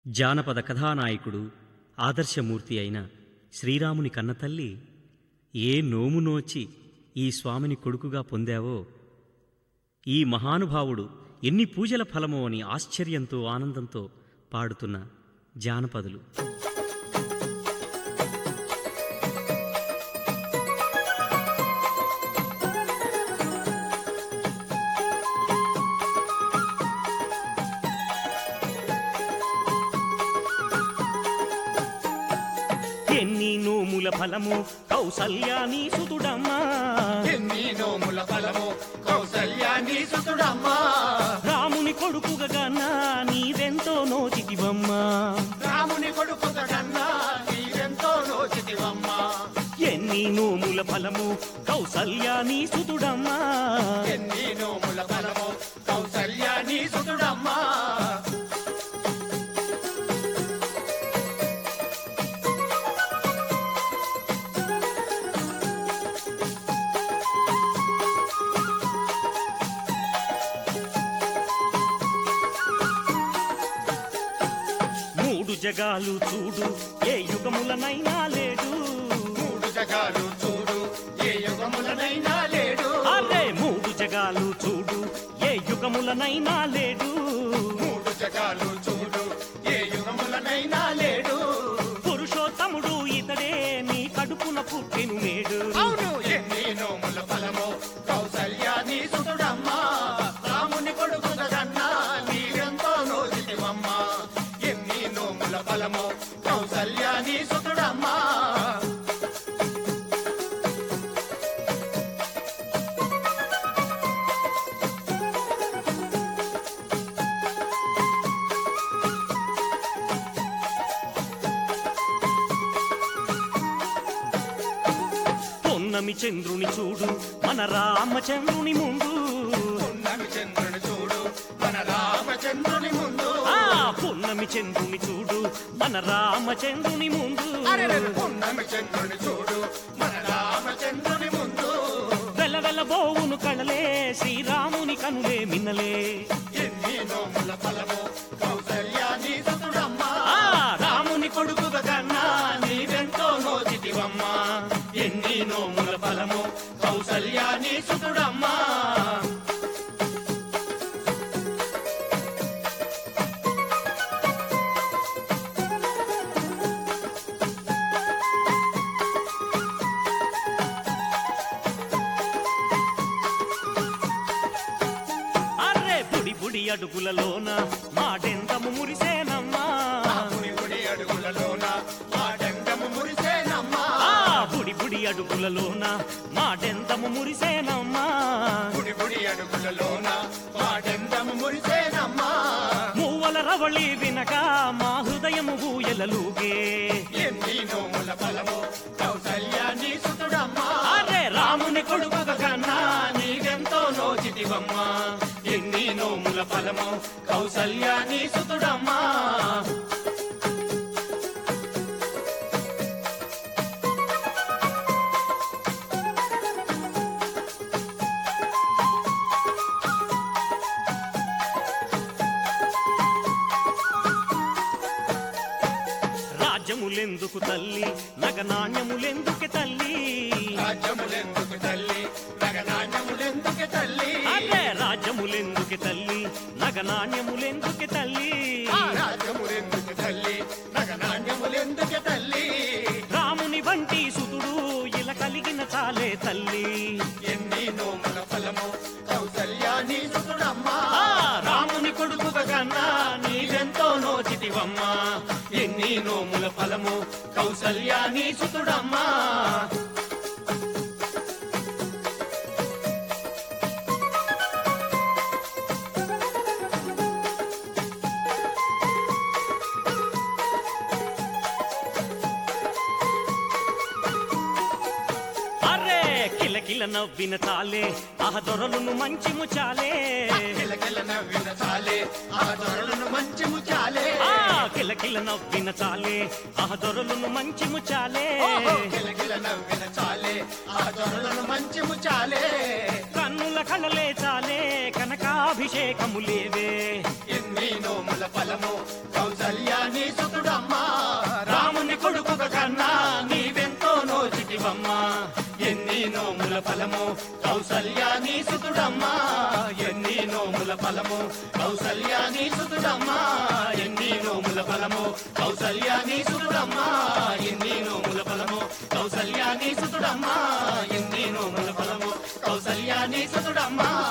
జానపద కథానాయకుడు ఆదర్శమూర్తి అయిన శ్రీరాముని కన్నతల్లి ఏ నోము నోచి ఈ స్వామిని కొడుకుగా పొందావో ఈ మహానుభావుడు ఎన్ని పూజల ఫలమో అని ఆశ్చర్యంతో ఆనందంతో పాడుతున్న జానపదులు ఎన్ని నోముల ఫలము కౌసల్యాని సుతుడమ్మా ఎన్ని నోముల ఫలము కౌసల్యాన్ని సుతుడమ్మా రాముని కొడుకుగా గన్నా నీవెంతో నోచితివమ్మా రాముని కొడుకుత కన్నా నీవెంతో నోచితివమ్మా ఎన్ని నోముల ఫలము కౌసల్యాని సుతుడమ్మా ఎన్ని నోముల ఫలము కౌసల్యాన్ని సుతుడమ్మా మూడు జగాలు చూడు ఏ యుగములనైనా లేడు మూడు జగాలు చూడు ఏ యుగములనైనా లేడు అరే మూడు జగాలు చూడు ఏ యుగములనైనా లేడు మూడు జగాలు చూడు ఏ యుగములనైనా లేడు పురుషోత్తముడు ఇతడే నీ కడుపున పుట్టిను నేడు అవును ఎన్ని నోముల ఫలము కౌసల్యాన్ని సుతుడమ్మా రాముని కొడుకుత కన్నా నీవెంతో నోచితివమ్మా ఎన్ని నోముల ఫలము కౌసల్యాన్ని సుతుడమ్మా పొన్నమి చంద్రుని చూడు మన రామచంద్రుని ముందు పున్నమి చంద్రుని చూడు మన రామచంద్రుని ముందు ఆ పొన్నమి చంద్రుని చూడు మన రామచంద్రుని ముందు అరెరెరె పున్నమి చంద్రుని చూడు మన రామచంద్రుని ముందు వెల వెల బోవును కళలే శ్రీరాముని కనులే మిన్నలే ఎన్ని నోముల ఫలము కౌసల్యాన్ని సుతుడమ్మా ఆ రాముని కొడుకుగా కన్నా నీవెంతో నోచితివమ్మా ఎన్ని నోముల ఫలము కౌసల్యాన్ని సుతుడమ్మా అర్రే బుడి బుడి అడుగులలోన మాటెంతము మురిసేనమ్మా రాముని గుడి అడుగులలోన ఆ డంగము మురిసేనమ్మా ఆ బుడి బుడి అడుగులలోన మాటెంతము మురిసేనమ్మా గుడి గుడి అడుగులలోన ఆ డంగము మురిసేనమ్మా మూవల రవళి వినక మా హృదయము ఊయలలుగే ఎన్ని నోముల ఫలము కౌసల్యాన్ని సుతుడమ్మా అరే రాముని కొడుకుగా కన్నా నీవెంతో నోచితివమ్మా ఎన్ని నోముల ఫలము కౌసల్యాన్ని సుతుడమ్మా రాజ్యములెందుకు తల్లి నగ నాణ్యములెందుకు తల్లి రాజ్యములెందుకు తల్లి నగనాణ్యములెందుకు తల్లి అరే రాజ్యములెందుకు తల్లి నగ నాణ్యములెందుకు తల్లి ఆ రాజ్యములెందుకు తల్లి నగనాణ్యములెందుకు తల్లి రాముని వంటి సుతుడు ఇలా కలిగిన చాలే తల్లి ఎన్ని నోముల ఫలము కౌసల్యాన్ని సుతుడమ్మా ఆ రాముని కొడుకుగా కన్నా నీవెంతో నోచితివమ్మా ఎన్ని నోముల ఫలము కౌసల్యాన్ని సుతుడమ్మా అరే కిలకిల నవ్విన చాలే ఆహ దొరలును మంచి ముచాలే కిలకిల నవ్విన చాలే ఆ దొరలను మంచి ముచాలే ఆ కిలకిల నవ్విన చాలే ఆహ దొరలును మంచి ముచాలే ఓహో, కిలకిల నవ్విన చాలే ఆ దొరలను మంచి ముచాలే కన్న కన్నుల కళలే చాలే కనకాభిషేకములేవే ఎన్ని నోముల ఫలము కౌసల్యాని సుతుడమ్మా రాముని కొడుకుక కన్నా నీవెంతో నోచిటివమ్మా ఎన్ని నోముల ఫలము కౌసల్యాని సుతుడమ్మా ఎన్ని నోముల ఫలము కౌసల్యాని సుతుడమ్మా ఎన్ని నోముల ఫలము కౌసల్యాని సుతుడమ్మా ఎన్ని నోముల ఫలము కౌసల్యాని సుతుడమ్మా ఎన్ని నోముల ఫలము కౌసల్యాని సుతుడమ్మా